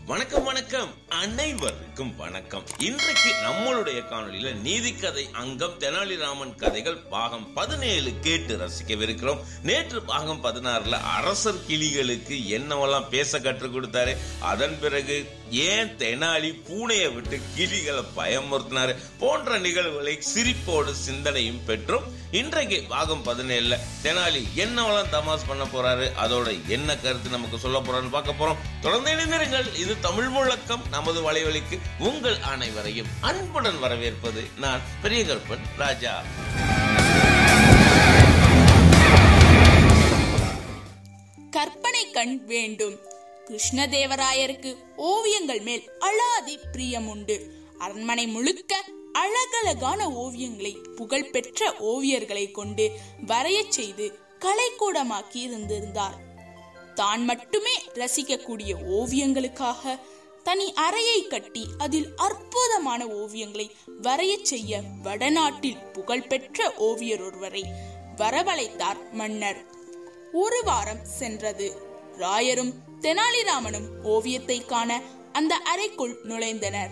வணக்கம் வணக்கம் அனைவருக்கும் வணக்கம் இன்றைக்கு நம்மளுடைய காணொளியில நீதிக்கதை அங்கம் தெனாலிராமன் கதைகள் பாகம் பதினேழு கேட்டு ரசிக்கவிருக்கிறோம் நேற்று பாகம் பதினாறுல அரசர் கிளிகளுக்கு என்னவெல்லாம் பேச கற்றுக் கொடுத்தாரு அதன் பிறகு ஏன் தெனாலி பூனையை விட்டு கிளிகளை பயமுறுத்தினாரு போன்ற நிகழ்வுகளை சிரிப்போடு சிந்தனையும் பெற்றோம் இன்றைக்கு பாகம் பதினேழுல தெனாலி என்னவெல்லாம் தமாஸ் பண்ண போறாரு அதோட என்ன கருத்து நமக்கு சொல்ல போறான்னு பார்க்க போறோம் தொடர்ந்து இணைந்திருங்கள் இது தமிழ் முழக்கம் நமது வலைவலிக்கு உங்கள் அனைவரையும் அன்புடன் வரவேற்பது நான் பெரிய கருப்பன் ராஜா கற்பனை கண் வேண்டும் கிருஷ்ணதேவராயருக்கு ஓவியங்கள் மேல் அலாதி பிரியம் உண்டு அரண்மனை முழுக்க அழகழகான ஓவியங்களை புகழ்பெற்ற ஓவியர்களை கொண்டு வரையச் செய்து கலைக்கூடமாக்கி இருந்திருந்தார் தான் மட்டுமே ரசிக்கக்கூடிய ஓவியங்களுக்காக தனி அறையை கட்டி அதில் அற்புதமான ஓவியங்களை வரையச் செய்ய வடநாட்டில் புகழ்பெற்ற ஓவியர் ஒருவரை வரவழைத்தார் மன்னர் ஒரு வாரம் சென்றது ராயரும் தெனாலிராமனும் ஓவியத்தை காண அந்த அறைக்குள் நுழைந்தனர்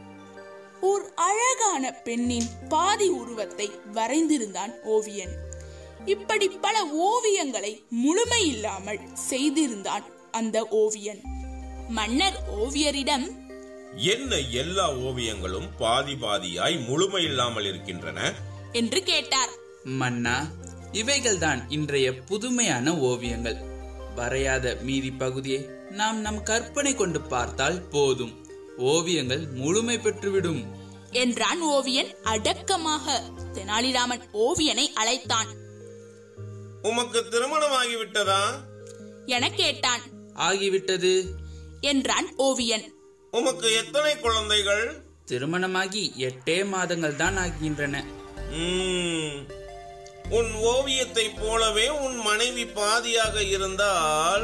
ஓர் அழகான பெண்ணின் பாதி உருவத்தை வரைந்திருந்தான் ஓவியன் இப்படி பல ஓவியங்களை முழுமையில்லாமல் செய்திருந்தான் அந்த ஓவியன் மன்னர் ஓவியரிடம் என்ன எல்லா ஓவியங்களும் பாதி பாதியாய் முழுமை இல்லாமல் இருக்கின்றன என்று கேட்டார் மன்னா இவைகள்தான் இன்றைய புதுமையான ஓவியங்கள் வரையாத மீதி பகுதியை நாம் நம் கற்பனை கொண்டு பார்த்தால் போதும் ஓவியங்கள் முழுமை பெற்றுவிடும் என்றான் ஓவியன் அடக்கமாக தெனாலிராமன் ஓவியனை அழைத்தான் உமக்கு திருமணம் ஆகிவிட்டதா என கேட்டான் ஆகிவிட்டது என்றான் ஓவியன் உமக்கு எத்தனை குழந்தைகள் திருமணமாகி எட்டே மாதங்கள் தான் ஆகின்றன ம், உன் ஓவியத்தை போலவே உன் மனைவி பாதியாக இருந்தால்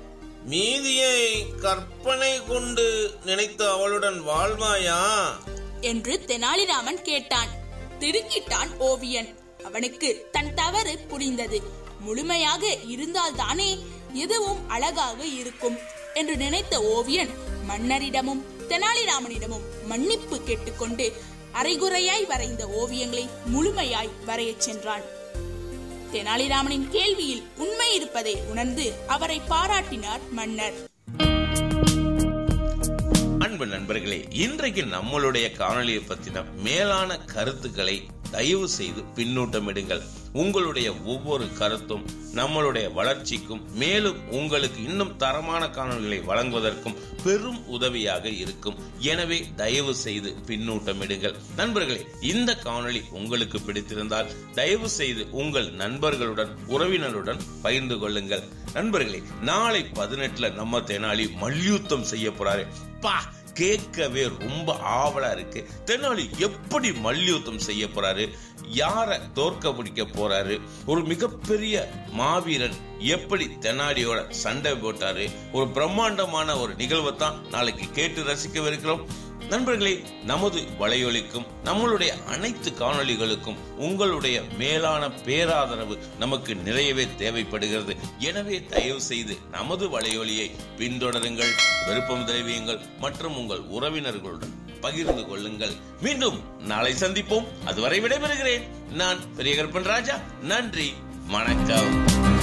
மீதியை கற்பனை கொண்டு நினைத்து அவளுடன் வாழ்வாயா என்று தெனாலிராமன் கேட்டான் திடுக்கிட்டான் ஓவியன் அவனுக்கு தன் தவறு புரிந்தது முழுமையாக இருந்தால்தானே எதுவும் அழகாக இருக்கும் என்று நினைத்த ஓவியன் மன்னரிடமும் தெனாலிராமனிடமும் மன்னிப்பு கேட்டுக்கொண்டு அரைகுறையாய் வரைந்த ஓவியங்களை முழுமையாய் வரையச் சென்றான் தெனாலிராமனின் கேள்வியில் உண்மை இருப்பதை உணர்ந்து அவரை பாராட்டினார் மன்னர் அன்பு நண்பர்களே இன்றைக்கு நம்மளுடைய காணொளியை பத்தின மேலான கருத்துக்களை தயவு செய்து பின்னூட்டமிடுங்கள் உங்களுடைய ஒவ்வொரு கருத்தும் நம்மளுடைய வளர்ச்சிக்கும் மேலும் உங்களுக்கு இன்னும் தரமான காணொளிகளை வழங்குவதற்கும் பெரும் உதவியாக இருக்கும் எனவே தயவு செய்து பின்னூட்டமிடுங்கள் நண்பர்களே இந்த காணொளி உங்களுக்கு பிடித்திருந்தால் தயவு செய்து உங்கள் நண்பர்களுடன் உறவினருடன் பகிர்ந்து கொள்ளுங்கள் நண்பர்களே நாளை பதினெட்டுல நம்ம தெனாலி மல்யுத்தம் செய்ய போறாரு பா கேட்கவே ரொம்ப ஆவலா இருக்கு தெனாலி எப்படி மல்யுத்தம் செய்ய போறாரு யார தோற்க பிடிக்க போறாரு ஒரு மிகப்பெரிய மாவீரன் எப்படி தெனாலியோட சண்டை போட்டாரு ஒரு பிரம்மாண்டமான ஒரு நிகழ்வை தான் நாளைக்கு கேட்டு ரசிக்கவிருக்கிறோம் நண்பர்களே நமது வலையொலிக்கும் நம்மளுடைய அனைத்து காணொளிகளுக்கும் உங்களுடைய மேலான பேராதரவு நமக்கு நிறையவே தேவைப்படுகிறது எனவே தயவு செய்து நமது வலையொலியை பின்தொடருங்கள் விருப்பம் தெரிவியுங்கள் மற்றும் உங்கள் உறவினர்களுடன் பகிர்ந்து கொள்ளுங்கள் மீண்டும் நாளை சந்திப்போம் அதுவரை விடைபெறுகிறேன் நான் பெரிய கருப்பன் ராஜா நன்றி வணக்கம்